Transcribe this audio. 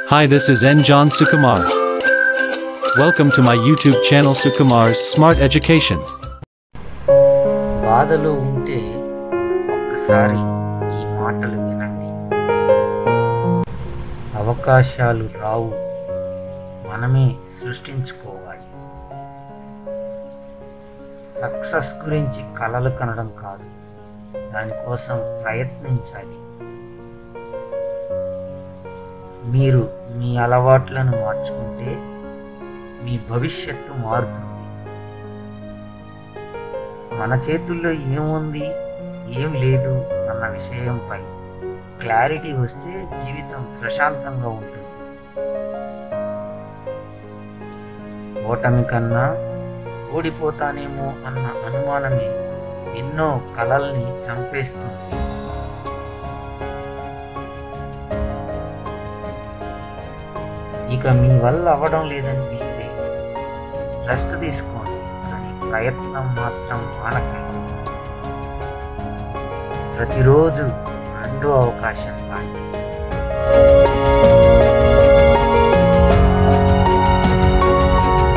Hi, this is N. John Sukumar. Welcome to my YouTube channel Sukumar's Smart Education. బాధలో ఉంటే ఒక్కసారి ఈ మాటలు వినండి అవకాశాలు రావు మనమే సృష్టించుకోవాలి సక్సెస్ గురించి కలలు కనడం కాదు దానికోసం ప్రయత్నించాలి మీరు మీ అలవాట్లను మార్చుకుంటే మీ భవిష్యత్తు మారుతుంది మన చేతుల్లో ఏముంది ఏం లేదు అన్న విషయంపై క్లారిటీ వస్తే జీవితం ప్రశాంతంగా ఉంటుంది ఓటమి కన్నా ఓడిపోతానేమో అన్న అనుమానమే ఎన్నో కలల్ని చంపేస్తుంది ఇక మీ వల్ల అవ్వడం లేదనిపిస్తే రెస్ట్ తీసుకోండి కానీ ప్రయత్నం మాత్రం మానకండి ప్రతిరోజు రెండో అవకాశం లాంటి